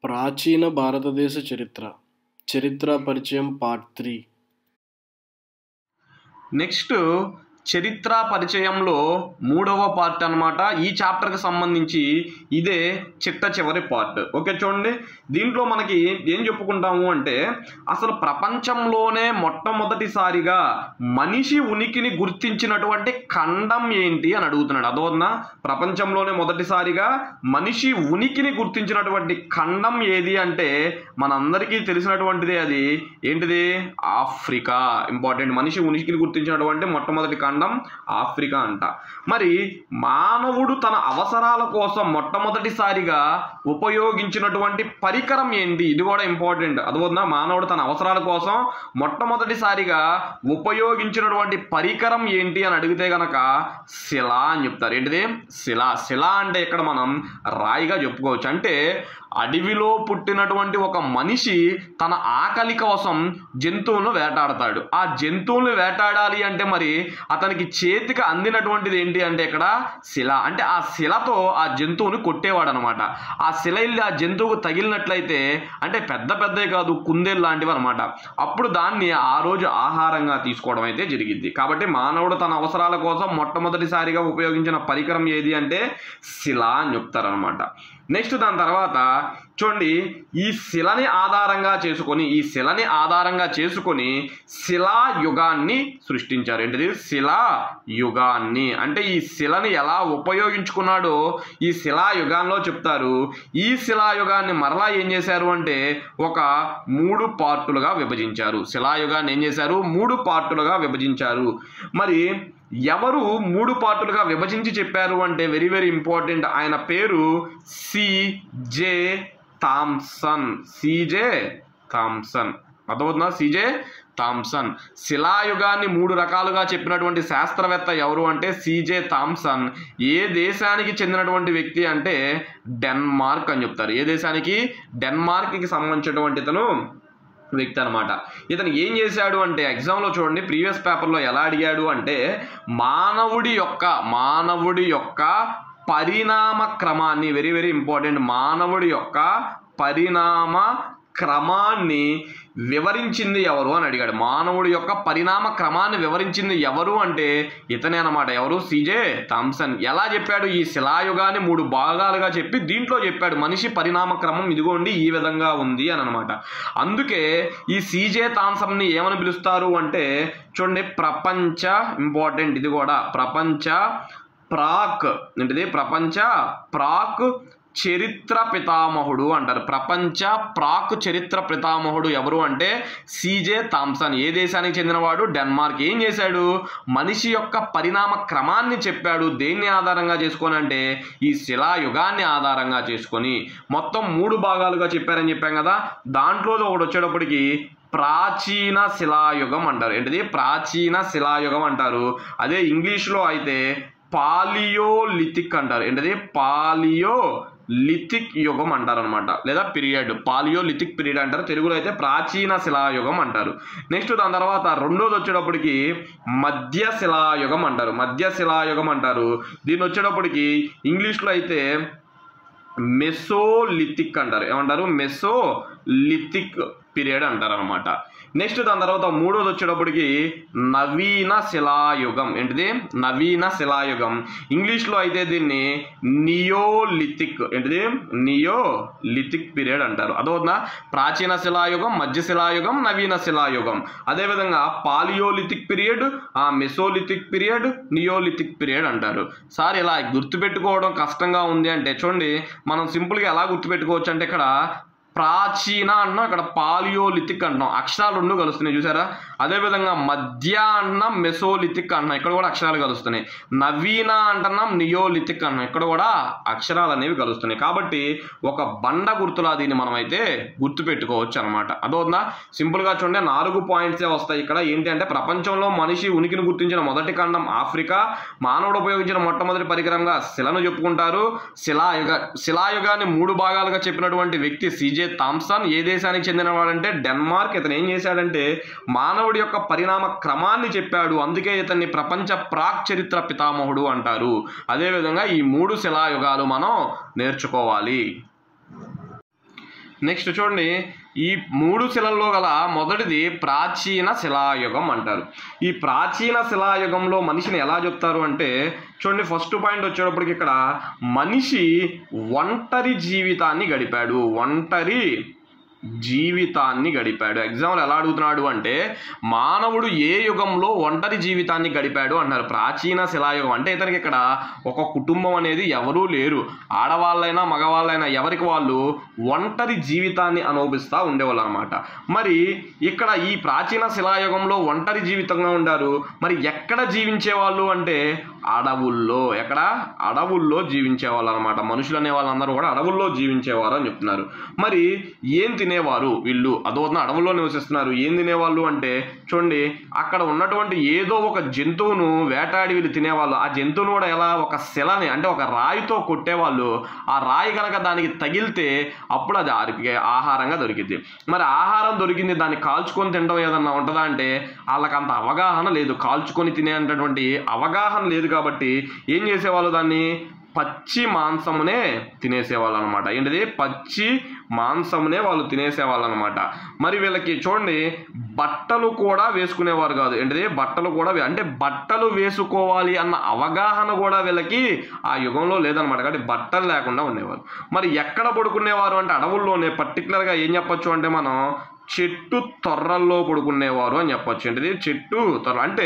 ప్రాచీన భారతదేశ చరిత్ర చరిత్ర పరిచయం పార్ట్ త్రీ నెక్స్ట్ చరిత్ర పరిచయంలో మూడవ పార్ట్ అన్నమాట ఈ చాప్టర్కి సంబంధించి ఇదే చిట్ట చివరి పార్ట్ ఓకే చూడండి దీంట్లో మనకి ఏం చెప్పుకుంటాము అంటే అసలు ప్రపంచంలోనే మొట్టమొదటిసారిగా మనిషి ఉనికిని గుర్తించినటువంటి ఖండం ఏంటి అని అడుగుతున్నాడు అదోనా ప్రపంచంలోనే మొదటిసారిగా మనిషి ఉనికిని గుర్తించినటువంటి ఖండం ఏది అంటే మనందరికీ తెలిసినటువంటిది అది ఏంటిది ఆఫ్రికా ఇంపార్టెంట్ మనిషి ఉనికిని గుర్తించినటువంటి మొట్టమొదటి ఖండం ఆఫ్రికా అంట మరి మానవుడు తన అవసరాల కోసం మొట్టమొదటిసారిగా ఉపయోగించినటువంటి పరికరం ఏంటి ఇది కూడా ఇంపార్టెంట్ అదవుతుందా మానవుడు తన అవసరాల కోసం మొట్టమొదటిసారిగా ఉపయోగించినటువంటి పరికరం ఏంటి అని అడిగితే గనక శిల అని చెప్తారు ఏంటిది శిల శిల అంటే ఇక్కడ మనం రాయిగా చెప్పుకోవచ్చు అంటే అడవిలో పుట్టినటువంటి ఒక మనిషి తన ఆకలి కోసం జంతువులను వేటాడతాడు ఆ జంతువులను వేటాడాలి అంటే మరి అతనికి చేతికి అందినటువంటిది ఏంటి అంటే ఇక్కడ శిల అంటే ఆ శిలతో ఆ జంతువుని కొట్టేవాడు అనమాట ఆ శిల వెళ్ళి ఆ జంతువుకు తగిలినట్లయితే అంటే పెద్ద పెద్దవి కాదు కుందేలు లాంటివి అనమాట అప్పుడు దాన్ని ఆ రోజు ఆహారంగా తీసుకోవడం అయితే జరిగింది కాబట్టి మానవుడు తన అవసరాల కోసం మొట్టమొదటిసారిగా ఉపయోగించిన పరికరం ఏది అంటే శిల అని చెప్తారనమాట నెక్స్ట్ దాని తర్వాత చూడండి ఈ శిలని ఆధారంగా చేసుకొని ఈ శిలని ఆధారంగా చేసుకొని శిలాయుగాన్ని సృష్టించారు ఏంటిది శిలా యుగాన్ని అంటే ఈ శిలని ఎలా ఉపయోగించుకున్నాడో ఈ శిలాయుగాల్లో చెప్తారు ఈ శిలాయుగాన్ని మరలా ఏం చేశారు అంటే ఒక మూడు పార్టులుగా విభజించారు శిలాయుగాన్ని ఏం చేశారు మూడు పార్టులుగా విభజించారు మరి ఎవరు మూడు పార్టులుగా విభజించి చెప్పారు అంటే వెరీ వెరీ ఇంపార్టెంట్ ఆయన పేరు సిజే థామ్సన్ సిజే థామ్సన్ అర్థమవుతుందా సిజే థామ్సన్ శిలాయుగాన్ని మూడు రకాలుగా చెప్పినటువంటి శాస్త్రవేత్త ఎవరు అంటే సిజే థామ్సన్ ఏ దేశానికి చెందినటువంటి వ్యక్తి అంటే డెన్మార్క్ అని చెప్తారు ఏ దేశానికి డెన్మార్క్కి సంబంధించినటువంటి ఇతను వ్యక్తి అనమాట ఇతను ఏం చేశాడు అంటే ఎగ్జామ్లో చూడండి ప్రీవియస్ పేపర్లో ఎలా అడిగాడు అంటే మానవుడి యొక్క మానవుడి యొక్క పరిణామ క్రమాన్ని వెరీ వెరీ ఇంపార్టెంట్ మానవుడి యొక్క పరిణామ క్రమాన్ని వివరించింది ఎవరు అని అడిగాడు మానవుడి యొక్క పరిణామ క్రమాన్ని వివరించింది ఎవరు అంటే ఇతనే అనమాట ఎవరు సిజే థామ్సన్ ఎలా చెప్పాడు ఈ శిలాయుగాన్ని మూడు భాగాలుగా చెప్పి దీంట్లో చెప్పాడు మనిషి పరిణామ క్రమం ఇదిగోండి ఈ విధంగా ఉంది అని అనమాట అందుకే ఈ సిజే థామ్సన్ని ఏమని పిలుస్తారు అంటే చూడండి ప్రపంచ ఇంపార్టెంట్ ఇది కూడా ప్రపంచ ప్రాక్ ఏంటిది ప్రపంచ ప్రాక్ చరిత్ర పితామహుడు అంటారు ప్రపంచ ప్రాక్ చరిత్ర పితామహుడు ఎవరు అంటే సిజే థామ్సన్ ఏ దేశానికి చెందినవాడు డెన్మార్క్ ఏం చేశాడు మనిషి యొక్క పరిణామ క్రమాన్ని చెప్పాడు దేన్ని ఆధారంగా చేసుకొని అంటే ఈ శిలాయుగాన్ని ఆధారంగా చేసుకొని మొత్తం మూడు భాగాలుగా చెప్పారని చెప్పాం కదా దాంట్లో ఒకటి వచ్చేటప్పటికి ప్రాచీన శిలాయుగం అంటారు ఏంటిది ప్రాచీన శిలాయుగం అంటారు అదే ఇంగ్లీష్లో అయితే పాలియోలిథిక్ అంటారు ఏంటది పాలియో లిథిక్ యుగం అంటారు అనమాట లేదా పీరియడ్ పాలియోలిథిక్ పీరియడ్ అంటారు తెలుగులో అయితే ప్రాచీన శిలాయుగం అంటారు నెక్స్ట్ దాని తర్వాత రెండోది వచ్చేటప్పటికి మధ్య శిలాయుగం అంటారు మధ్య శిలాయుగం అంటారు దీన్ని వచ్చేటప్పటికి ఇంగ్లీష్లో అయితే మెసోలిథిక్ అంటారు ఏమంటారు మెసోలిథిక్ పీరియడ్ అంటారు అనమాట నెక్స్ట్ దాని తర్వాత మూడోది వచ్చేటప్పటికి నవీన శిలాయుగం ఏంటిది నవీన శిలాయుగం ఇంగ్లీష్లో అయితే దీన్ని నియోలిథిక్ ఏంటిది నియోలిథిక్ పీరియడ్ అంటారు అదవుతుందా ప్రాచీన శిలాయుగం మధ్య శిలాయుగం నవీన శిలాయుగం అదేవిధంగా పాలియోలిథిక్ పీరియడ్ ఆ మెసోలిథిక్ పీరియడ్ నియోలిథిక్ పీరియడ్ అంటారు సార్ ఇలా గుర్తుపెట్టుకోవడం కష్టంగా ఉంది అంటే చూడండి మనం సింపుల్గా ఎలా గుర్తుపెట్టుకోవచ్చు అంటే ఇక్కడ ప్రాచీన అన్నాం ఇక్కడ పాలియోలిథిక్ అంటున్నాం అక్షరాలు రెండు కలుస్తున్నాయి చూసారా అదేవిధంగా మధ్య అన్నాం మెసోలిథిక్ అంటున్నాం ఇక్కడ కూడా అక్షరాలు కలుస్తున్నాయి నవీన అంటున్నాం నియోలిథిక్ అంటున్నాం ఇక్కడ కూడా అక్షరాలు అనేవి కలుస్తున్నాయి కాబట్టి ఒక బండ గుర్తులా దీన్ని మనం అయితే గుర్తుపెట్టుకోవచ్చు అనమాట అదవుతుందా సింపుల్గా చూడండి నాలుగు పాయింట్సే వస్తాయి ఇక్కడ ఏంటి అంటే ప్రపంచంలో మనిషి ఉనికిని గుర్తించిన మొదటి ఖండం ఆఫ్రికా మానవుడు ఉపయోగించిన మొట్టమొదటి పరికరంగా శిలను చెప్పుకుంటారు శిలాయుగ శిలాయుగాన్ని మూడు భాగాలుగా చెప్పినటువంటి వ్యక్తి సిజే థామ్సన్ ఏ దేశానికి చెందినవాడంటే డెన్మార్క్ ఇతను ఏం చేశాడంటే మానవుడి యొక్క పరిణామ క్రమాన్ని చెప్పాడు అందుకే ఇతన్ని ప్రపంచ ప్రాక్ చరిత్ర పితామహుడు అంటారు అదేవిధంగా ఈ మూడు శిలాయుగాలు మనం నేర్చుకోవాలి నెక్స్ట్ చూడండి ఈ మూడు శిలల్లో గల మొదటిది ప్రాచీన శిలాయుగం అంటారు ఈ ప్రాచీన శిలాయుగంలో మనిషిని ఎలా చెప్తారు అంటే చూడండి ఫస్ట్ పాయింట్ వచ్చేటప్పటికి ఇక్కడ మనిషి ఒంటరి జీవితాన్ని గడిపాడు ఒంటరి జీవితాన్ని గడిపాడు ఎగ్జాంపుల్ ఎలా అడుగుతున్నాడు అంటే మానవుడు ఏ యుగంలో ఒంటరి జీవితాన్ని గడిపాడు అన్నారు ప్రాచీన శిలాయుగం అంటే ఇతనికి ఇక్కడ ఒక కుటుంబం అనేది ఎవరూ లేరు ఆడవాళ్ళైనా మగవాళ్ళైనా ఎవరికి వాళ్ళు ఒంటరి జీవితాన్ని అనుభవిస్తూ ఉండేవాళ్ళు అనమాట మరి ఇక్కడ ఈ ప్రాచీన శిలాయుగంలో ఒంటరి జీవితంగా ఉండారు మరి ఎక్కడ జీవించేవాళ్ళు అంటే అడవుల్లో ఎక్కడ అడవుల్లో జీవించేవాళ్ళు అనమాట మనుషులు అనే వాళ్ళందరూ కూడా అడవుల్లో జీవించేవారు అని చెప్తున్నారు మరి ఏం తినేవారు వీళ్ళు అదోన అడవుల్లో నివసిస్తున్నారు ఏం తినేవాళ్ళు అంటే చూడండి అక్కడ ఉన్నటువంటి ఏదో ఒక జంతువును వేటాడి వీళ్ళు తినేవాళ్ళు ఆ జంతువును కూడా ఎలా ఒక శిలని అంటే ఒక రాయితో కొట్టేవాళ్ళు ఆ రాయి కనుక దానికి తగిలితే అప్పుడు అది ఆరికి ఆహారంగా దొరికింది మరి ఆహారం దొరికింది దాన్ని కాల్చుకొని తినడం ఏదన్నా ఉంటుందా అంటే వాళ్ళకి అంత అవగాహన లేదు కాల్చుకొని తినేటటువంటి అవగాహన లేదు కాబట్టి ఏం చేసేవాళ్ళు దాన్ని పచ్చి మాంసమునే తినేసేవాళ్ళు అనమాట ఏంటిది పచ్చి మాంసమునే వాళ్ళు తినేసేవాళ్ళు అనమాట మరి వీళ్ళకి చూడండి బట్టలు కూడా వేసుకునేవారు కాదు ఏంటిది బట్టలు కూడా వే- అంటే బట్టలు వేసుకోవాలి అన్న అవగాహన కూడా వీళ్ళకి ఆ యుగంలో లేదనమాట కాబట్టి బట్టలు లేకుండా ఉండేవారు మరి ఎక్కడ పడుకునేవారు అంటే అడవుల్లోనే పర్టికులర్గా ఏం చెప్పొచ్చు అంటే మనం చెట్టు తొర్రల్లో పడుకునేవారు అని చెప్పొచ్చు ఏంటిది చెట్టు తొర్ర అంటే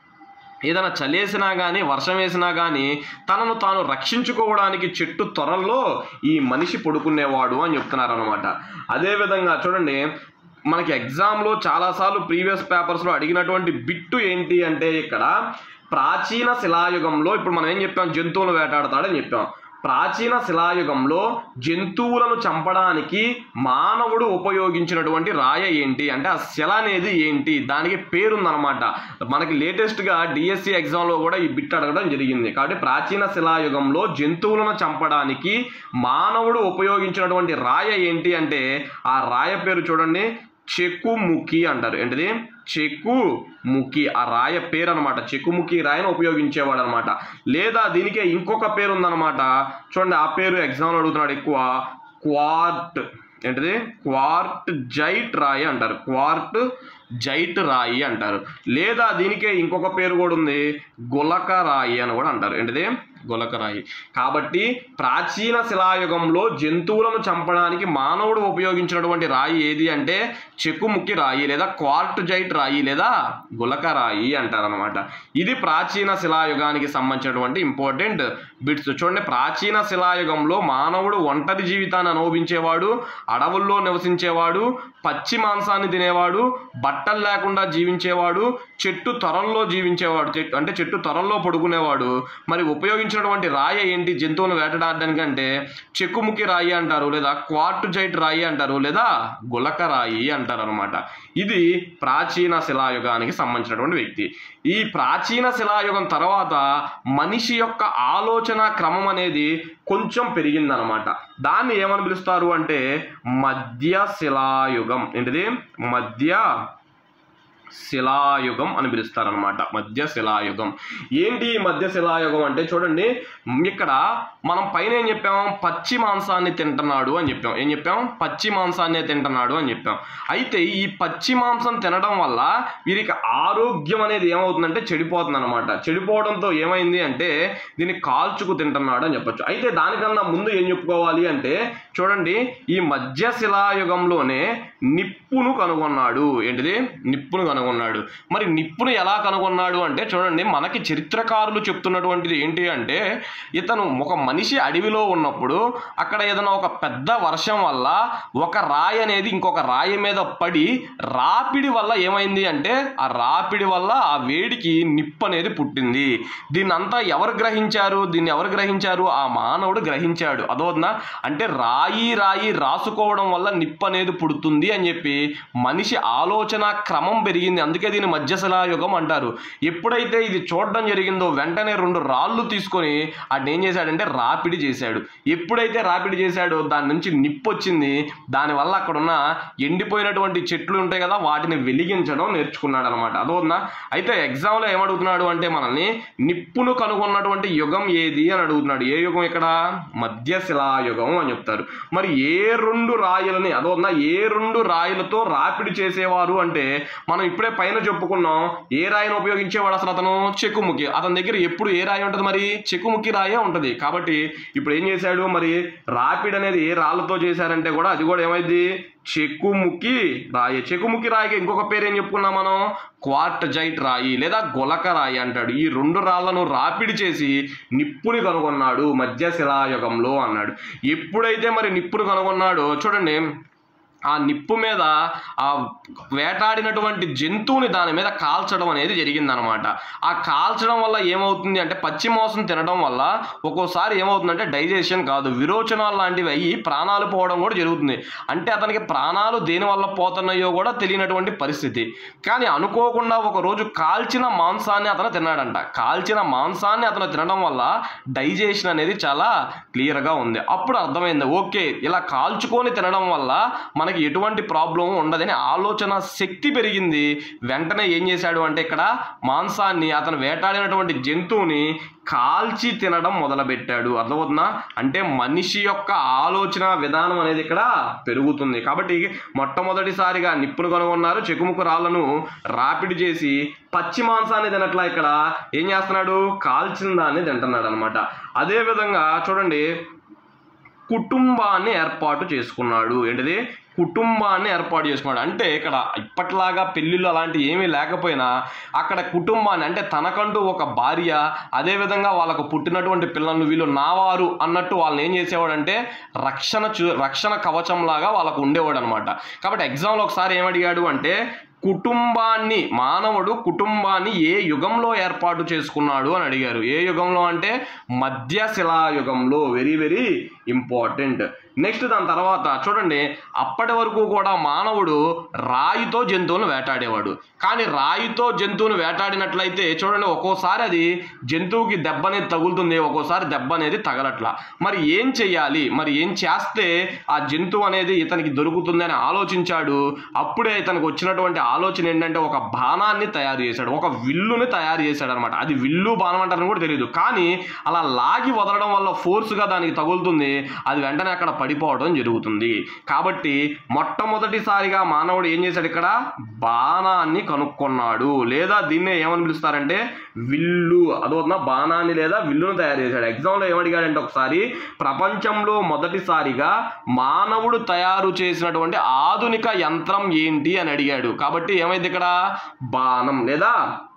ఏదైనా చలేసినా కానీ వర్షం వేసినా కానీ తనను తాను రక్షించుకోవడానికి చెట్టు త్వరల్లో ఈ మనిషి పడుకునేవాడు అని చెప్తున్నారు అనమాట అదేవిధంగా చూడండి మనకి ఎగ్జామ్లో చాలాసార్లు ప్రీవియస్ పేపర్స్లో అడిగినటువంటి బిట్టు ఏంటి అంటే ఇక్కడ ప్రాచీన శిలాయుగంలో ఇప్పుడు మనం ఏం చెప్పాం జంతువులు వేటాడతాడని చెప్పాం ప్రాచీన శిలాయుగంలో జంతువులను చంపడానికి మానవుడు ఉపయోగించినటువంటి రాయ ఏంటి అంటే ఆ శిల అనేది ఏంటి దానికి పేరుందనమాట మనకి లేటెస్ట్గా డిఎస్సి ఎగ్జామ్లో కూడా ఈ బిట్ అడగడం జరిగింది కాబట్టి ప్రాచీన శిలాయుగంలో జంతువులను చంపడానికి మానవుడు ఉపయోగించినటువంటి రాయ ఏంటి అంటే ఆ రాయ పేరు చూడండి చెక్కుముఖి అంటారు ఏంటిది చెక్కుముఖి ఆ రాయ పేరు అనమాట చెక్కుముఖి రాయను ఉపయోగించేవాడు అనమాట లేదా దీనికే ఇంకొక పేరు ఉందన్నమాట చూడండి ఆ పేరు ఎగ్జామ్లో అడుగుతున్నాడు ఎక్కువ క్వార్ట్ ఏంటిది క్వార్ట్ జైట్ రాయి అంటారు క్వార్ట్ జైట్ రాయి అంటారు లేదా దీనికే ఇంకొక పేరు కూడా ఉంది గులక రాయి అని కూడా అంటారు ఏంటిది గులక రాయి కాబట్టి ప్రాచీన శిలాయుగంలో జంతువులను చంపడానికి మానవుడు ఉపయోగించినటువంటి రాయి ఏది అంటే చెక్కుముక్కి రాయి లేదా క్వార్ట్ జైట్ రాయి లేదా గులక రాయి అంటారనమాట ఇది ప్రాచీన శిలాయుగానికి సంబంధించినటువంటి ఇంపార్టెంట్ బిట్స్ చూడండి ప్రాచీన శిలాయుగంలో మానవుడు ఒంటరి జీవితాన్ని అనుభవించేవాడు అడవుల్లో నివసించేవాడు పచ్చి మాంసాన్ని తినేవాడు బట్టలు లేకుండా జీవించేవాడు చెట్టు త్వరల్లో జీవించేవాడు చెట్టు అంటే చెట్టు త్వరల్లో పడుకునేవాడు మరి ఉపయోగించినటువంటి రాయ ఏంటి జంతువులను వేటడాడడానికి అంటే చెక్కుముఖి రాయి అంటారు లేదా క్వార్ట్ జైట్ రాయి అంటారు లేదా గులక రాయి అంటారు అనమాట ఇది ప్రాచీన శిలాయుగానికి సంబంధించినటువంటి వ్యక్తి ఈ ప్రాచీన శిలాయుగం తర్వాత మనిషి యొక్క ఆలోచన క్రమం అనేది కొంచెం పెరిగిందనమాట దాన్ని ఏమని పిలుస్తారు అంటే మధ్య శిలాయుగం ఏంటిది మధ్య శిలాయుగం అని పిలుస్తారనమాట మధ్య శిలాయుగం ఏంటి ఈ మధ్య శిలాయుగం అంటే చూడండి ఇక్కడ మనం పైన ఏం చెప్పాం పచ్చి మాంసాన్ని తింటున్నాడు అని చెప్పాం ఏం చెప్పాం పచ్చి మాంసాన్ని తింటున్నాడు అని చెప్పాం అయితే ఈ పచ్చి మాంసం తినడం వల్ల వీరికి ఆరోగ్యం అనేది ఏమవుతుందంటే చెడిపోతుంది అనమాట చెడిపోవడంతో ఏమైంది అంటే దీన్ని కాల్చుకు తింటున్నాడు అని చెప్పొచ్చు అయితే దానికన్నా ముందు ఏం చెప్పుకోవాలి అంటే చూడండి ఈ మధ్య శిలాయుగంలోనే నిప్పును కనుగొన్నాడు ఏంటిది నిప్పును కనుగొన్నాడు మరి నిప్పును ఎలా కనుగొన్నాడు అంటే చూడండి మనకి చరిత్రకారులు చెప్తున్నటువంటిది ఏంటి అంటే ఇతను ఒక మనిషి అడవిలో ఉన్నప్పుడు అక్కడ ఏదైనా ఒక పెద్ద వర్షం వల్ల ఒక రాయి అనేది ఇంకొక రాయి మీద పడి రాపిడి వల్ల ఏమైంది అంటే ఆ రాపిడి వల్ల ఆ వేడికి నిప్పు అనేది పుట్టింది దీన్ని అంతా ఎవరు గ్రహించారు దీన్ని ఎవరు గ్రహించారు ఆ మానవుడు గ్రహించాడు అదోనా అంటే రాయి రాయి రాసుకోవడం వల్ల నిప్పు అనేది పుడుతుంది అని చెప్పి మనిషి ఆలోచన క్రమం పెరిగింది జరిగింది అందుకే దీన్ని మధ్యశిలాయుగం అంటారు ఎప్పుడైతే ఇది చూడడం జరిగిందో వెంటనే రెండు రాళ్ళు తీసుకొని అటు ఏం చేశాడంటే రాపిడి చేశాడు ఎప్పుడైతే రాపిడి చేశాడో దాని నుంచి నిప్పు వచ్చింది దానివల్ల అక్కడ ఉన్న ఎండిపోయినటువంటి చెట్లు ఉంటాయి కదా వాటిని వెలిగించడం నేర్చుకున్నాడు అనమాట అదోనా అయితే ఎగ్జామ్లో ఏమడుగుతున్నాడు అంటే మనల్ని నిప్పును కనుగొన్నటువంటి యుగం ఏది అని అడుగుతున్నాడు ఏ యుగం ఇక్కడ మధ్యశిలాయుగం అని చెప్తారు మరి ఏ రెండు రాయలని అదోనా ఏ రెండు రాయలతో రాపిడి చేసేవారు అంటే మనం ఇప్పుడే పైన చెప్పుకున్నాం ఏ రాయిని ఉపయోగించేవాడు అసలు అతను చెక్కుముకి అతని దగ్గర ఎప్పుడు ఏ రాయి ఉంటుంది మరి చెక్కుముకి రాయే ఉంటుంది కాబట్టి ఇప్పుడు ఏం చేశాడు మరి రాపిడ్ అనేది ఏ రాళ్ళతో చేశారంటే కూడా అది కూడా ఏమైంది చెక్కుముక్కి రాయి చెక్కుముక్కి రాయికి ఇంకొక పేరు ఏం చెప్పుకున్నాం మనం క్వార్టజైట్ రాయి లేదా గొలక రాయి అంటాడు ఈ రెండు రాళ్లను రాపిడి చేసి నిప్పుని కనుగొన్నాడు మధ్యశిలాయుగంలో అన్నాడు ఎప్పుడైతే మరి నిప్పుని కనుగొన్నాడో చూడండి ఆ నిప్పు మీద ఆ వేటాడినటువంటి జంతువుని దాని మీద కాల్చడం అనేది జరిగిందనమాట ఆ కాల్చడం వల్ల ఏమవుతుంది అంటే పచ్చి మాంసం తినడం వల్ల ఒక్కోసారి ఏమవుతుందంటే డైజెషన్ కాదు విరోచనాలు లాంటివి అయ్యి ప్రాణాలు పోవడం కూడా జరుగుతుంది అంటే అతనికి ప్రాణాలు దేని వల్ల పోతున్నాయో కూడా తెలియనటువంటి పరిస్థితి కానీ అనుకోకుండా ఒక రోజు కాల్చిన మాంసాన్ని అతను తిన్నాడంట కాల్చిన మాంసాన్ని అతను తినడం వల్ల డైజెషన్ అనేది చాలా క్లియర్గా ఉంది అప్పుడు అర్థమైంది ఓకే ఇలా కాల్చుకొని తినడం వల్ల మనకి ఎటువంటి ప్రాబ్లం ఉండదని ఆలోచన శక్తి పెరిగింది వెంటనే ఏం చేశాడు అంటే ఇక్కడ మాంసాన్ని అతను వేటాడినటువంటి జంతువుని కాల్చి తినడం మొదలుపెట్టాడు అర్థమవుతుందా అంటే మనిషి యొక్క ఆలోచన విధానం అనేది ఇక్కడ పెరుగుతుంది కాబట్టి మొట్టమొదటిసారిగా నిప్పును కనుగొన్నారు చెకుముకు రాళ్లను రాపిడి చేసి పచ్చి మాంసాన్ని తినట్లా ఇక్కడ ఏం చేస్తున్నాడు కాల్చిన దాన్ని తింటున్నాడు అనమాట అదేవిధంగా చూడండి కుటుంబాన్ని ఏర్పాటు చేసుకున్నాడు ఏంటిది కుటుంబాన్ని ఏర్పాటు చేసుకున్నాడు అంటే ఇక్కడ ఇప్పట్లాగా పెళ్ళిళ్ళు అలాంటివి ఏమీ లేకపోయినా అక్కడ కుటుంబాన్ని అంటే తనకంటూ ఒక భార్య అదేవిధంగా వాళ్ళకు పుట్టినటువంటి పిల్లలను వీళ్ళు నావారు అన్నట్టు వాళ్ళని ఏం చేసేవాడంటే రక్షణ చూ రక్షణ కవచంలాగా వాళ్ళకు ఉండేవాడు అనమాట కాబట్టి ఎగ్జామ్లో ఒకసారి ఏమడిగాడు అంటే కుటుంబాన్ని మానవుడు కుటుంబాన్ని ఏ యుగంలో ఏర్పాటు చేసుకున్నాడు అని అడిగారు ఏ యుగంలో అంటే మధ్యశిలా యుగంలో వెరీ వెరీ ఇంపార్టెంట్ నెక్స్ట్ దాని తర్వాత చూడండి అప్పటి వరకు కూడా మానవుడు రాయితో జంతువులను వేటాడేవాడు కానీ రాయితో జంతువును వేటాడినట్లయితే చూడండి ఒక్కోసారి అది జంతువుకి దెబ్బ అనేది తగులుతుంది ఒక్కోసారి దెబ్బ అనేది తగలట్లా మరి ఏం చెయ్యాలి మరి ఏం చేస్తే ఆ జంతువు అనేది ఇతనికి దొరుకుతుంది అని ఆలోచించాడు అప్పుడే ఇతనికి వచ్చినటువంటి ఆలోచన ఏంటంటే ఒక బాణాన్ని తయారు చేశాడు ఒక విల్లుని తయారు చేశాడు అనమాట అది విల్లు బాణం అంటారని కూడా తెలియదు కానీ అలా లాగి వదలడం వల్ల ఫోర్స్గా దానికి తగులుతుంది అది వెంటనే అక్కడ పడిపోవడం జరుగుతుంది కాబట్టి మొట్టమొదటిసారిగా మానవుడు ఏం చేశాడు ఇక్కడ బాణాన్ని కనుక్కున్నాడు లేదా దీన్నే ఏమని పిలుస్తారంటే విల్లు అదొక బాణాన్ని లేదా విల్లును తయారు చేశాడు ఎగ్జామ్లో ఏమడిగాడంటే ఒకసారి ప్రపంచంలో మొదటిసారిగా మానవుడు తయారు చేసినటువంటి ఆధునిక యంత్రం ఏంటి అని అడిగాడు కాబట్టి ఏమైంది ఇక్కడ బాణం లేదా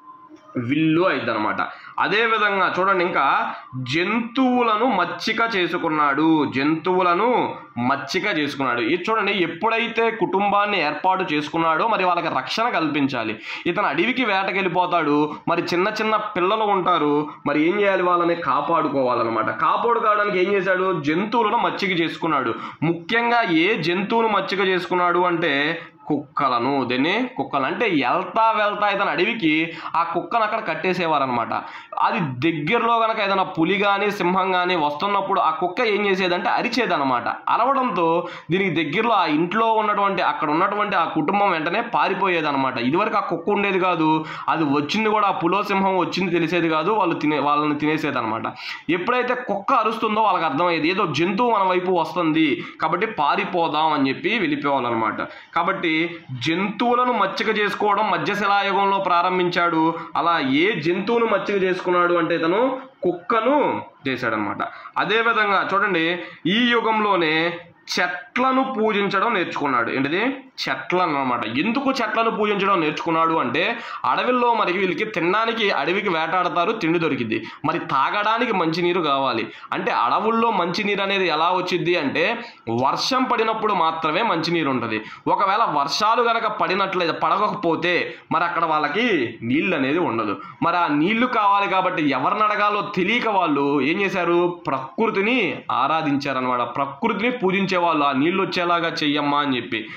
విల్లు అయింది అనమాట అదేవిధంగా చూడండి ఇంకా జంతువులను మచ్చిక చేసుకున్నాడు జంతువులను మచ్చిక చేసుకున్నాడు ఇది చూడండి ఎప్పుడైతే కుటుంబాన్ని ఏర్పాటు చేసుకున్నాడో మరి వాళ్ళకి రక్షణ కల్పించాలి ఇతను అడవికి వేటకెళ్ళిపోతాడు మరి చిన్న చిన్న పిల్లలు ఉంటారు మరి ఏం చేయాలి వాళ్ళని కాపాడుకోవాలన్నమాట కాపాడుకోవడానికి ఏం చేశాడు జంతువులను మచ్చిక చేసుకున్నాడు ముఖ్యంగా ఏ జంతువును మచ్చిక చేసుకున్నాడు అంటే కుక్కలను దీన్ని కుక్కలు అంటే వెళ్తా వెళ్తా ఇతను అడవికి ఆ కుక్కను అక్కడ కట్టేసేవారనమాట అది దగ్గరలో కనుక ఏదైనా పులి కానీ సింహం కానీ వస్తున్నప్పుడు ఆ కుక్క ఏం చేసేదంటే అరిచేదనమాట అరవడంతో దీనికి దగ్గరలో ఆ ఇంట్లో ఉన్నటువంటి అక్కడ ఉన్నటువంటి ఆ కుటుంబం వెంటనే పారిపోయేదనమాట ఇదివరకు ఆ కుక్క ఉండేది కాదు అది వచ్చింది కూడా ఆ పులో సింహం వచ్చింది తెలిసేది కాదు వాళ్ళు తినే వాళ్ళని తినేసేదనమాట ఎప్పుడైతే కుక్క అరుస్తుందో వాళ్ళకి అర్థమయ్యేది ఏదో జంతువు మన వైపు వస్తుంది కాబట్టి పారిపోదాం అని చెప్పి వెళ్ళిపోవాలన్నమాట కాబట్టి జంతువులను మచ్చిక చేసుకోవడం మధ్యశిలాయుగంలో ప్రారంభించాడు అలా ఏ జంతువును మచ్చిక చేసుకున్నాడు అంటే ఇతను కుక్కను చేశాడనమాట అదేవిధంగా చూడండి ఈ యుగంలోనే చెట్లను పూజించడం నేర్చుకున్నాడు ఏంటిది చెట్లను అనమాట ఎందుకు చెట్లను పూజించడం నేర్చుకున్నాడు అంటే అడవిలో మరి వీళ్ళకి తినడానికి అడవికి వేటాడతారు తిండి దొరికింది మరి తాగడానికి మంచినీరు కావాలి అంటే అడవుల్లో మంచినీరు అనేది ఎలా వచ్చింది అంటే వర్షం పడినప్పుడు మాత్రమే మంచినీరు ఉంటుంది ఒకవేళ వర్షాలు కనుక పడినట్లయితే పడకపోతే మరి అక్కడ వాళ్ళకి నీళ్ళు అనేది ఉండదు మరి ఆ నీళ్లు కావాలి కాబట్టి ఎవరిని అడగాలో తెలియక వాళ్ళు ఏం చేశారు ప్రకృతిని ఆరాధించారనమాట ప్రకృతిని పూజించే వాళ్ళు ఆ నీళ్ళు వచ్చేలాగా చెయ్యమ్మా అని చెప్పి కాబట్టి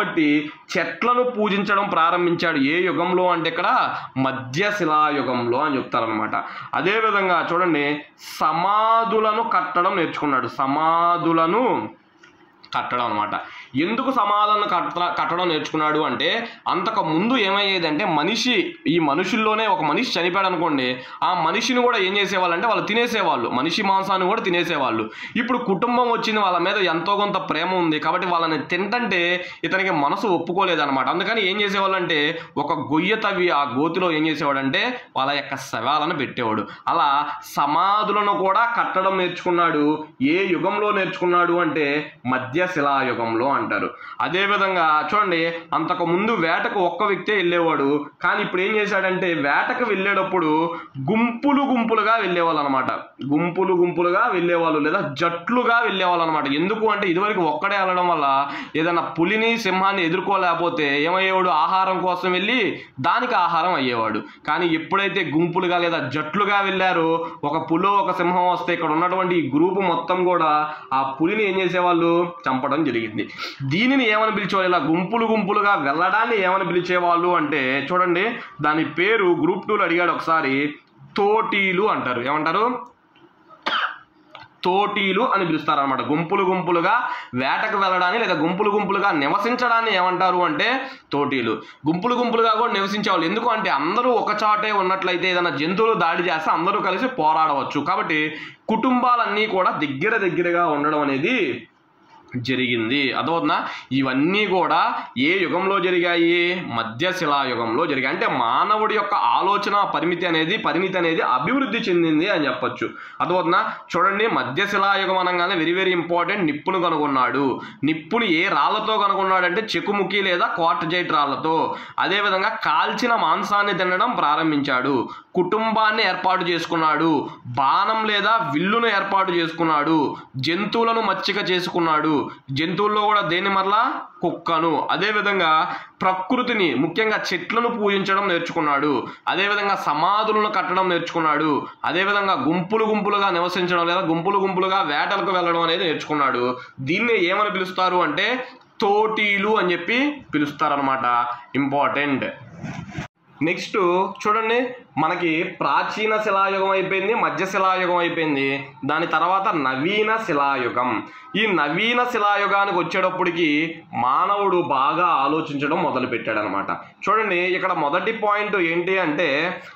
కాబట్టి చెట్లను పూజించడం ప్రారంభించాడు ఏ యుగంలో అంటే ఇక్కడ మధ్య శిలాయుగంలో అని చెప్తారనమాట అదేవిధంగా చూడండి సమాధులను కట్టడం నేర్చుకున్నాడు సమాధులను కట్టడం అనమాట ఎందుకు సమాధానం కట్ట కట్టడం నేర్చుకున్నాడు అంటే అంతకు ముందు ఏమయ్యేదంటే మనిషి ఈ మనుషుల్లోనే ఒక మనిషి చనిపోయాడు అనుకోండి ఆ మనిషిని కూడా ఏం చేసేవాళ్ళు అంటే వాళ్ళు తినేసేవాళ్ళు మనిషి మాంసాన్ని కూడా తినేసేవాళ్ళు ఇప్పుడు కుటుంబం వచ్చింది వాళ్ళ మీద ఎంతో కొంత ప్రేమ ఉంది కాబట్టి వాళ్ళని తింటంటే ఇతనికి మనసు ఒప్పుకోలేదన్నమాట అందుకని ఏం చేసేవాళ్ళు అంటే ఒక గొయ్య తవ్వి ఆ గోతిలో ఏం చేసేవాడంటే వాళ్ళ యొక్క శవాలను పెట్టేవాడు అలా సమాధులను కూడా కట్టడం నేర్చుకున్నాడు ఏ యుగంలో నేర్చుకున్నాడు అంటే మధ్య శిలాయుగంలో అంటారు అదేవిధంగా చూడండి అంతకు ముందు వేటకు ఒక్క వ్యక్తే వెళ్ళేవాడు కానీ ఇప్పుడు ఏం చేశాడంటే వేటకు వెళ్ళేటప్పుడు గుంపులు గుంపులుగా వెళ్ళేవాళ్ళు అనమాట గుంపులు గుంపులుగా వెళ్ళేవాళ్ళు లేదా జట్లుగా వెళ్ళేవాళ్ళు అనమాట ఎందుకు అంటే ఇదివరకు ఒక్కడే వెళ్ళడం వల్ల ఏదైనా పులిని సింహాన్ని ఎదుర్కోలేకపోతే ఏమయ్యేవాడు ఆహారం కోసం వెళ్ళి దానికి ఆహారం అయ్యేవాడు కానీ ఎప్పుడైతే గుంపులుగా లేదా జట్లుగా వెళ్ళారో ఒక పులో ఒక సింహం వస్తే ఇక్కడ ఉన్నటువంటి ఈ గ్రూపు మొత్తం కూడా ఆ పులిని ఏం చేసేవాళ్ళు చంపడం జరిగింది దీనిని ఏమని పిలిచేవాళ్ళు ఇలా గుంపులు గుంపులుగా వెళ్ళడాన్ని ఏమని పిలిచేవాళ్ళు అంటే చూడండి దాని పేరు గ్రూప్ టూలో అడిగాడు ఒకసారి తోటీలు అంటారు ఏమంటారు తోటీలు అని పిలుస్తారు అనమాట గుంపులు గుంపులుగా వేటకు వెళ్ళడాన్ని లేదా గుంపులు గుంపులుగా నివసించడాన్ని ఏమంటారు అంటే తోటీలు గుంపులు గుంపులుగా కూడా నివసించేవాళ్ళు ఎందుకు అంటే అందరూ ఒక చాటే ఉన్నట్లయితే ఏదైనా జంతువులు దాడి చేస్తే అందరూ కలిసి పోరాడవచ్చు కాబట్టి కుటుంబాలన్నీ కూడా దగ్గర దగ్గరగా ఉండడం అనేది జరిగింది అదవుతుందా ఇవన్నీ కూడా ఏ యుగంలో జరిగాయి మధ్యశిలా యుగంలో జరిగాయి అంటే మానవుడి యొక్క ఆలోచన పరిమితి అనేది పరిమితి అనేది అభివృద్ధి చెందింది అని చెప్పొచ్చు అదవుతుందా చూడండి మధ్యశిలా యుగం అనగానే వెరీ వెరీ ఇంపార్టెంట్ నిప్పును కనుగొన్నాడు నిప్పుని ఏ రాళ్లతో కనుగొన్నాడు అంటే చెకుముకి లేదా క్వార్టజైట్ రాళ్లతో అదేవిధంగా కాల్చిన మాంసాన్ని తినడం ప్రారంభించాడు కుటుంబాన్ని ఏర్పాటు చేసుకున్నాడు బాణం లేదా విల్లును ఏర్పాటు చేసుకున్నాడు జంతువులను మచ్చిక చేసుకున్నాడు జంతువుల్లో కూడా దేని మరలా కుక్కను అదేవిధంగా ప్రకృతిని ముఖ్యంగా చెట్లను పూజించడం నేర్చుకున్నాడు అదేవిధంగా సమాధులను కట్టడం నేర్చుకున్నాడు అదేవిధంగా గుంపులు గుంపులుగా నివసించడం లేదా గుంపులు గుంపులుగా వేటలకు వెళ్ళడం అనేది నేర్చుకున్నాడు దీన్ని ఏమని పిలుస్తారు అంటే తోటీలు అని చెప్పి పిలుస్తారనమాట ఇంపార్టెంట్ నెక్స్ట్ చూడండి మనకి ప్రాచీన శిలాయుగం అయిపోయింది మధ్య శిలాయుగం అయిపోయింది దాని తర్వాత నవీన శిలాయుగం ఈ నవీన శిలాయుగానికి వచ్చేటప్పటికి మానవుడు బాగా ఆలోచించడం మొదలుపెట్టాడు అనమాట చూడండి ఇక్కడ మొదటి పాయింట్ ఏంటి అంటే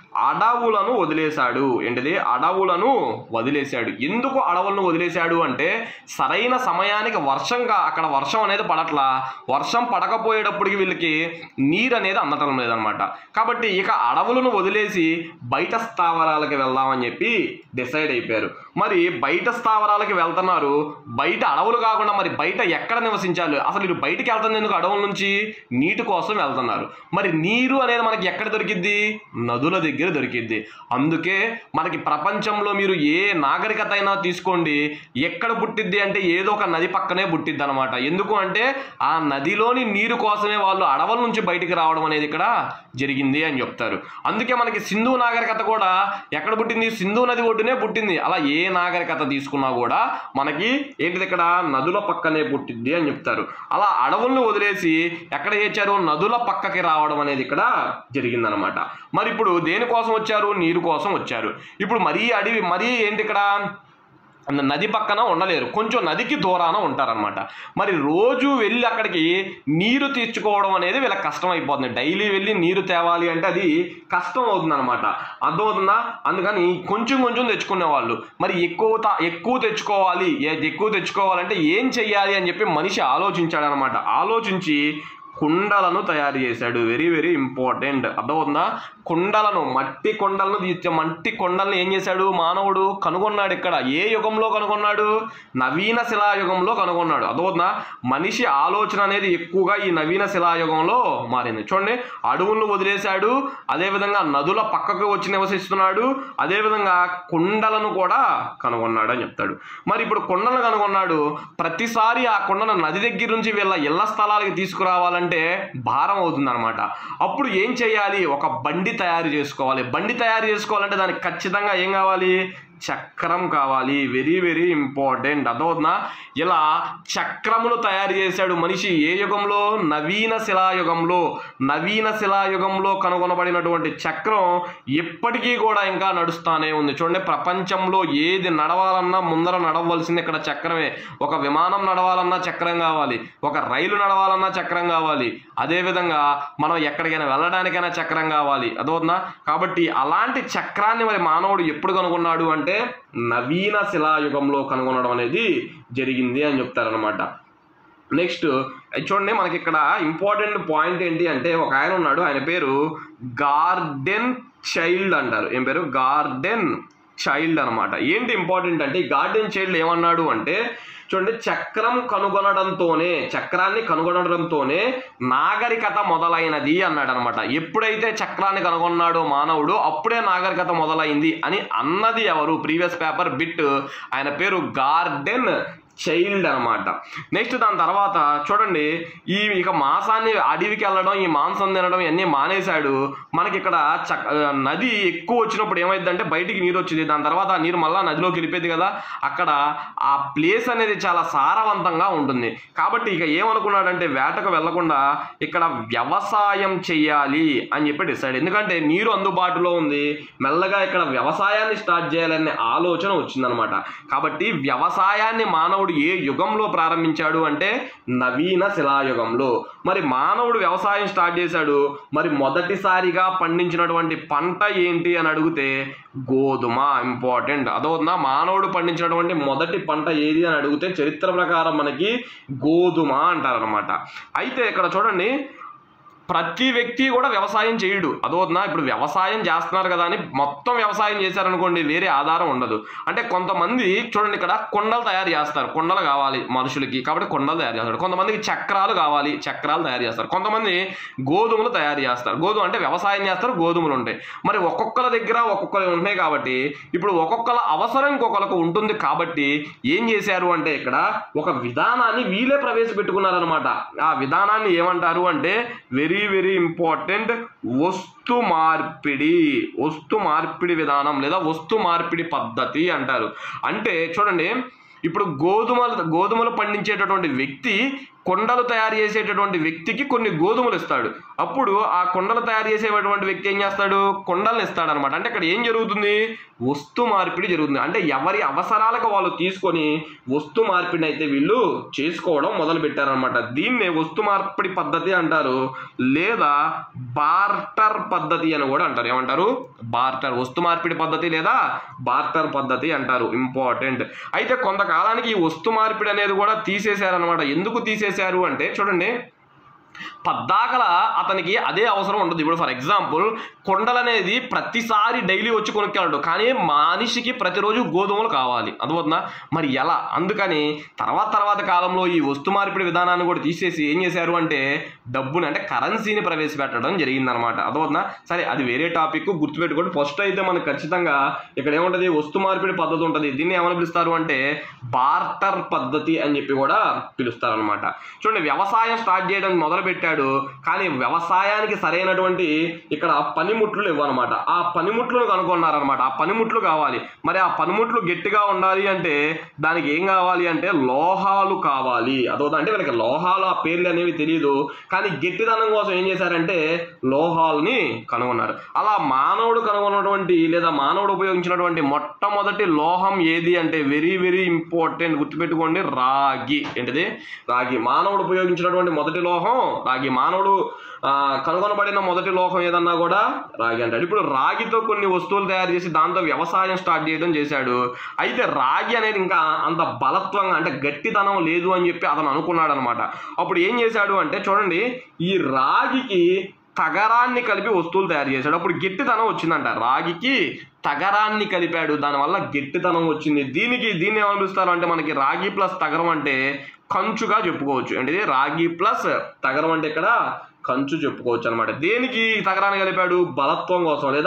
అడవులను వదిలేశాడు ఏంటిది అడవులను వదిలేశాడు ఎందుకు అడవులను వదిలేశాడు అంటే సరైన సమయానికి వర్షంగా అక్కడ వర్షం అనేది పడట్లా వర్షం పడకపోయేటప్పటికి వీళ్ళకి నీరు అనేది అందటం లేదనమాట కాబట్టి ఇక అడవులను వదిలేసి బయట స్థావరాలకి వెళ్దామని చెప్పి డిసైడ్ అయిపోయారు మరి బయట స్థావరాలకి వెళ్తున్నారు బయట అడవులు కాకుండా మరి బయట ఎక్కడ నివసించాలి అసలు వీళ్ళు బయటికి వెళ్తుంది ఎందుకు అడవుల నుంచి నీటి కోసం వెళ్తున్నారు మరి నీరు అనేది మనకి ఎక్కడ దొరికిద్ది నదుల దగ్గర దొరికిద్ది అందుకే మనకి ప్రపంచంలో మీరు ఏ నాగరికత అయినా తీసుకోండి ఎక్కడ పుట్టిద్ది అంటే ఏదో ఒక నది పక్కనే పుట్టిద్ది అనమాట ఎందుకు అంటే ఆ నదిలోని నీరు కోసమే వాళ్ళు అడవుల నుంచి బయటికి రావడం అనేది ఇక్కడ జరిగింది అని చెప్తారు అందుకే మనకి సింధు నాగరికత కూడా ఎక్కడ పుట్టింది సింధు నది ఒడ్డునే పుట్టింది అలా ఏ నాగరికత తీసుకున్నా కూడా మనకి ఏంటిది ఇక్కడ నదుల పక్కనే పుట్టింది అని చెప్తారు అలా అడవులను వదిలేసి ఎక్కడ చేర్చారు నదుల పక్కకి రావడం అనేది ఇక్కడ జరిగిందనమాట మరి ఇప్పుడు దేనికోసం వచ్చారు నీరు కోసం వచ్చారు ఇప్పుడు మరీ అడవి మరీ ఏంటి ఇక్కడ నది పక్కన ఉండలేరు కొంచెం నదికి దూరాన ఉంటారనమాట మరి రోజు వెళ్ళి అక్కడికి నీరు తీర్చుకోవడం అనేది వీళ్ళకి కష్టం అయిపోతుంది డైలీ వెళ్ళి నీరు తేవాలి అంటే అది కష్టం అవుతుంది అనమాట అర్థమవుతుందా అందుకని కొంచెం కొంచెం తెచ్చుకునేవాళ్ళు మరి ఎక్కువ తా- ఎక్కువ తెచ్చుకోవాలి ఏ- ఎక్కువ తెచ్చుకోవాలంటే ఏం చెయ్యాలి అని చెప్పి మనిషి ఆలోచించాడనమాట ఆలోచించి కుండలను తయారు చేశాడు వెరీ వెరీ ఇంపార్టెంట్ అర్థమవుతుందా కుండలను మట్టి కొండలను తీర్చే మట్టి కొండలను ఏం చేశాడు మానవుడు కనుగొన్నాడు ఇక్కడ ఏ యుగంలో కనుగొన్నాడు నవీన శిలాయుగంలో కనుగొన్నాడు అర్థమవుతుందా మనిషి ఆలోచన అనేది ఎక్కువగా ఈ నవీన శిలాయుగంలో మారింది చూడండి అడవులను వదిలేశాడు అదేవిధంగా నదుల పక్కకు వచ్చి నివసిస్తున్నాడు అదేవిధంగా కుండలను కూడా కనుగొన్నాడు అని చెప్తాడు మరి ఇప్పుడు కొండలను కనుగొన్నాడు ప్రతిసారి ఆ కొండను నది దగ్గర నుంచి వీళ్ళ ఇళ్ల స్థలాలకి తీసుకురావాలంటే భారం అవుతుంది అనమాట అప్పుడు ఏం చేయాలి ఒక బండి తయారు చేసుకోవాలి బండి తయారు చేసుకోవాలంటే దానికి ఖచ్చితంగా ఏం కావాలి చక్రం కావాలి వెరీ వెరీ ఇంపార్టెంట్ అదవుతుందా ఇలా చక్రములు తయారు చేశాడు మనిషి ఏ యుగంలో నవీన శిలాయుగంలో నవీన శిలాయుగంలో కనుగొనబడినటువంటి చక్రం ఇప్పటికీ కూడా ఇంకా నడుస్తానే ఉంది చూడండి ప్రపంచంలో ఏది నడవాలన్నా ముందర నడవలసింది ఇక్కడ చక్రమే ఒక విమానం నడవాలన్నా చక్రం కావాలి ఒక రైలు నడవాలన్నా చక్రం కావాలి అదేవిధంగా మనం ఎక్కడికైనా వెళ్ళడానికైనా చక్రం కావాలి అదవుతుందా కాబట్టి అలాంటి చక్రాన్ని మరి మానవుడు ఎప్పుడు కనుగొన్నాడు అంటే నవీన శిలాయుగంలో కనుగొనడం అనేది జరిగింది అని చెప్తారనమాట నెక్స్ట్ చూడండి మనకి ఇక్కడ ఇంపార్టెంట్ పాయింట్ ఏంటి అంటే ఒక ఆయన ఉన్నాడు ఆయన పేరు గార్డెన్ చైల్డ్ అంటారు ఏం పేరు గార్డెన్ చైల్డ్ అనమాట ఏంటి ఇంపార్టెంట్ అంటే ఈ గార్డెన్ చైల్డ్ ఏమన్నాడు అంటే చూడండి చక్రం కనుగొనడంతోనే చక్రాన్ని కనుగొనడంతోనే నాగరికత మొదలైనది అన్నాడు అనమాట ఎప్పుడైతే చక్రాన్ని కనుగొన్నాడో మానవుడు అప్పుడే నాగరికత మొదలైంది అని అన్నది ఎవరు ప్రీవియస్ పేపర్ బిట్ ఆయన పేరు గార్డెన్ చైల్డ్ అనమాట నెక్స్ట్ దాని తర్వాత చూడండి ఈ ఇక మాంసాన్ని అడవికి వెళ్ళడం ఈ మాంసం తినడం ఇవన్నీ మానేశాడు మనకి ఇక్కడ చక్ ఆ, నది ఎక్కువ వచ్చినప్పుడు ఏమైందంటే బయటికి నీరు వచ్చింది దాని తర్వాత ఆ నీరు మళ్ళా నదిలోకి వెళ్ళిపోయింది కదా అక్కడ ఆ ప్లేస్ అనేది చాలా సారవంతంగా ఉంటుంది కాబట్టి ఇక ఏమనుకున్నాడంటే వేటకు వెళ్లకుండా ఇక్కడ వ్యవసాయం చెయ్యాలి అని చెప్పి డిసైడ్ ఎందుకంటే నీరు అందుబాటులో ఉంది మెల్లగా ఇక్కడ వ్యవసాయాన్ని స్టార్ట్ చేయాలనే ఆలోచన వచ్చిందనమాట కాబట్టి వ్యవసాయాన్ని మానవుడు ఏ యుగంలో ప్రారంభించాడు అంటే నవీన శిలాయుగంలో మరి మానవుడు వ్యవసాయం స్టార్ట్ చేశాడు మరి మొదటిసారిగా పండించినటువంటి పంట ఏంటి అని అడిగితే గోధుమ ఇంపార్టెంట్ అదవుతుందా మానవుడు పండించినటువంటి మొదటి పంట ఏది అని అడిగితే చరిత్ర ప్రకారం మనకి గోధుమ అంటారనమాట అయితే ఇక్కడ చూడండి ప్రతి వ్యక్తి కూడా వ్యవసాయం చేయడు అదవుతుందా ఇప్పుడు వ్యవసాయం చేస్తున్నారు కదా అని మొత్తం వ్యవసాయం చేశారనుకోండి వేరే ఆధారం ఉండదు అంటే కొంతమంది చూడండి ఇక్కడ కొండలు తయారు చేస్తారు కొండలు కావాలి మనుషులకి కాబట్టి కొండలు తయారు చేస్తారు కొంతమందికి చక్రాలు కావాలి చక్రాలు తయారు చేస్తారు కొంతమంది గోధుమలు తయారు చేస్తారు గోధుమ అంటే వ్యవసాయం చేస్తారు గోధుమలు ఉంటాయి మరి ఒక్కొక్కల దగ్గర ఒక్కొక్కరు ఉంటాయి కాబట్టి ఇప్పుడు ఒక్కొక్కల అవసరం ఇంకొకరికి ఉంటుంది కాబట్టి ఏం చేశారు అంటే ఇక్కడ ఒక విధానాన్ని వీళ్ళే ప్రవేశపెట్టుకున్నారనమాట ఆ విధానాన్ని ఏమంటారు అంటే వెరీ వెరీ ఇంపార్టెంట్ వస్తు మార్పిడి వస్తు మార్పిడి విధానం లేదా వస్తు మార్పిడి పద్ధతి అంటారు అంటే చూడండి ఇప్పుడు గోధుమలు గోధుమలు పండించేటటువంటి వ్యక్తి కొండలు తయారు చేసేటటువంటి వ్యక్తికి కొన్ని గోధుమలు ఇస్తాడు అప్పుడు ఆ కొండలు తయారు చేసేటటువంటి వ్యక్తి ఏం చేస్తాడు కొండలను ఇస్తాడు అనమాట అంటే ఇక్కడ ఏం జరుగుతుంది వస్తు మార్పిడి జరుగుతుంది అంటే ఎవరి అవసరాలకు వాళ్ళు తీసుకొని వస్తు మార్పిడి అయితే వీళ్ళు చేసుకోవడం మొదలు పెట్టారనమాట దీన్నే వస్తు మార్పిడి పద్ధతి అంటారు లేదా బార్టర్ పద్ధతి అని కూడా అంటారు ఏమంటారు బార్టర్ వస్తు మార్పిడి పద్ధతి లేదా బార్టర్ పద్ధతి అంటారు ఇంపార్టెంట్ అయితే కొంతకాలానికి ఈ వస్తు మార్పిడి అనేది కూడా తీసేశారనమాట ఎందుకు తీసేశారు అంటే చూడండి పద్దాకల అతనికి అదే అవసరం ఉండదు ఇప్పుడు ఫర్ ఎగ్జాంపుల్ కొండలు అనేది ప్రతిసారి డైలీ వచ్చి కొనుక్కెళ్ళడు కానీ మనిషికి ప్రతిరోజు గోధుమలు కావాలి అర్థమవుతుందా మరి ఎలా అందుకని తర్వాత తర్వాత కాలంలో ఈ వస్తు మార్పిడి విధానాన్ని కూడా తీసేసి ఏం చేశారు అంటే డబ్బుని అంటే కరెన్సీని ప్రవేశపెట్టడం జరిగిందనమాట అర్థమవుతుందా సరే అది వేరే టాపిక్ గుర్తుపెట్టుకోండి ఫస్ట్ అయితే మనకు ఖచ్చితంగా ఇక్కడ ఏముంటుంది వస్తు మార్పిడి పద్ధతి ఉంటుంది దీన్ని ఏమని పిలుస్తారు అంటే బార్టర్ పద్ధతి అని చెప్పి కూడా పిలుస్తారనమాట చూడండి వ్యవసాయం స్టార్ట్ చేయడం మొదలు పెట్టాడు కానీ వ్యవసాయానికి సరైనటువంటి ఇక్కడ పనిముట్లు ఇవ్వనమాట ఆ పనిముట్లను కనుగొన్నారనమాట ఆ పనిముట్లు కావాలి మరి ఆ పనిముట్లు గట్టిగా ఉండాలి అంటే దానికి ఏం కావాలి అంటే లోహాలు కావాలి అదో అంటే వీళ్ళకి లోహాలు ఆ పేర్లు అనేవి తెలియదు కానీ గట్టిదనం కోసం ఏం చేశారంటే లోహాలని కనుగొన్నారు అలా మానవుడు కనుగొన్నటువంటి లేదా మానవుడు ఉపయోగించినటువంటి మొట్టమొదటి లోహం ఏది అంటే వెరీ వెరీ ఇంపార్టెంట్ గుర్తుపెట్టుకోండి రాగి ఏంటిది రాగి మానవుడు ఉపయోగించినటువంటి మొదటి లోహం రాగి మానవుడు ఆ, కనుగొనబడిన మొదటి లోహం ఏదన్నా కూడా రాగి అంటాడు ఇప్పుడు రాగితో కొన్ని వస్తువులు తయారు చేసి దాంతో వ్యవసాయం స్టార్ట్ చేయడం చేశాడు అయితే రాగి అనేది ఇంకా అంత బలత్వంగా అంటే గట్టితనం లేదు అని చెప్పి అతను అనుకున్నాడు అనమాట అప్పుడు ఏం చేశాడు అంటే చూడండి ఈ రాగికి తగరాన్ని కలిపి వస్తువులు తయారు చేశాడు అప్పుడు గట్టితనం వచ్చిందంట రాగికి తగరాన్ని కలిపాడు దానివల్ల గట్టితనం వచ్చింది దీనికి దీన్ని ఏమని పిలుస్తారు అంటే మనకి రాగి ప్లస్ తగరం అంటే కంచుగా చెప్పుకోవచ్చు అంటే రాగి ప్లస్ తగరం అంటే ఇక్కడ కంచు చెప్పుకోవచ్చు అనమాట దేనికి తగరాన్ని కలిపాడు బలత్వం కోసం లేదా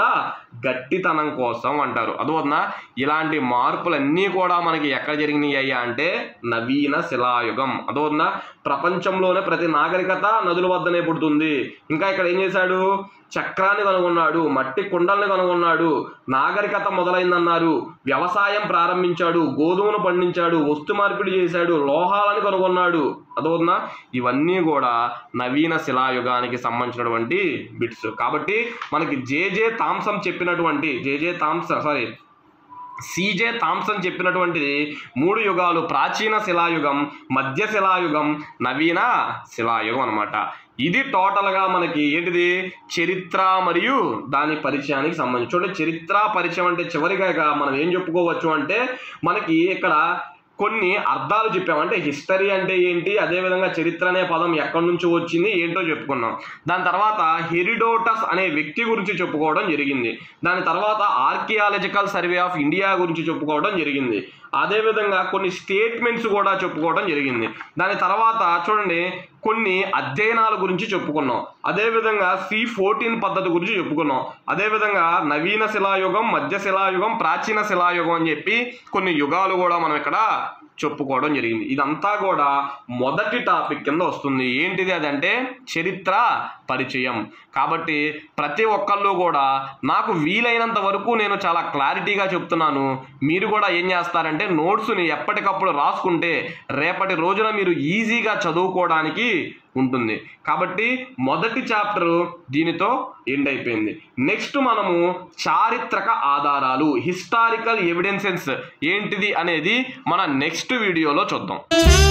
గట్టితనం కోసం అంటారు అదోనా ఇలాంటి మార్పులన్నీ కూడా మనకి ఎక్కడ జరిగినాయి అయ్యా అంటే నవీన శిలాయుగం అదోనా ప్రపంచంలోనే ప్రతి నాగరికత నదుల వద్దనే పుడుతుంది ఇంకా ఇక్కడ ఏం చేశాడు చక్రాన్ని కనుగొన్నాడు మట్టి కుండల్ని కనుగొన్నాడు నాగరికత మొదలైందన్నారు వ్యవసాయం ప్రారంభించాడు గోధుమను పండించాడు వస్తు మార్పిడి చేశాడు లోహాలని కనుగొన్నాడు అదోనా ఇవన్నీ కూడా నవీన శిలాయుగానికి సంబంధించినటువంటి బిట్స్ కాబట్టి మనకి జేజే థామ్సన్ చెప్పినటువంటి J J Thomsen sorry C J Thomsen చెప్పినటువంటిది మూడు యుగాలు ప్రాచీన శిలాయుగం మధ్య శిలాయుగం నవీన శిలాయుగం అనమాట ఇది టోటల్గా మనకి ఏంటిది చరిత్ర మరియు దాని పరిచయానికి సంబంధించి చూడండి చరిత్ర పరిచయం అంటే చివరిగా మనం ఏం చెప్పుకోవచ్చు అంటే మనకి ఇక్కడ కొన్ని అర్థాలు చెప్పాం అంటే హిస్టరీ అంటే ఏంటి అదేవిధంగా చరిత్ర అనే పదం ఎక్కడి నుంచి వచ్చింది ఏంటో చెప్పుకున్నాం దాని తర్వాత హెరిడోటస్ అనే వ్యక్తి గురించి చెప్పుకోవడం జరిగింది దాని తర్వాత ఆర్కియాలజికల్ సర్వే ఆఫ్ ఇండియా గురించి చెప్పుకోవడం జరిగింది అదేవిధంగా కొన్ని స్టేట్మెంట్స్ కూడా చెప్పుకోవడం జరిగింది దాని తర్వాత చూడండి కొన్ని అధ్యయనాల గురించి చెప్పుకున్నాం అదేవిధంగా సి ఫోర్టీన్ పద్ధతి గురించి చెప్పుకున్నాం అదేవిధంగా నవీన శిలాయుగం మధ్య శిలాయుగం ప్రాచీన శిలాయుగం అని చెప్పి కొన్ని యుగాలు కూడా మనం ఇక్కడ చెప్పుకోవడం జరిగింది ఇదంతా కూడా మొదటి టాపిక్ కింద వస్తుంది ఏంటిది అదంటే చరిత్ర పరిచయం కాబట్టి ప్రతి ఒక్కళ్ళు కూడా నాకు వీలైనంత వరకు నేను చాలా క్లారిటీగా చెప్తున్నాను మీరు కూడా ఏం చేస్తారంటే నోట్స్ని ఎప్పటికప్పుడు రాసుకుంటే రేపటి రోజున మీరు ఈజీగా చదువుకోవడానికి ఉంటుంది కాబట్టి మొదటి చాప్టర్ దీనితో ఎండ్ అయిపోయింది నెక్స్ట్ మనము చారిత్రక ఆధారాలు హిస్టారికల్ ఎవిడెన్సెస్ ఏంటిది అనేది మన నెక్స్ట్ వీడియోలో చూద్దాం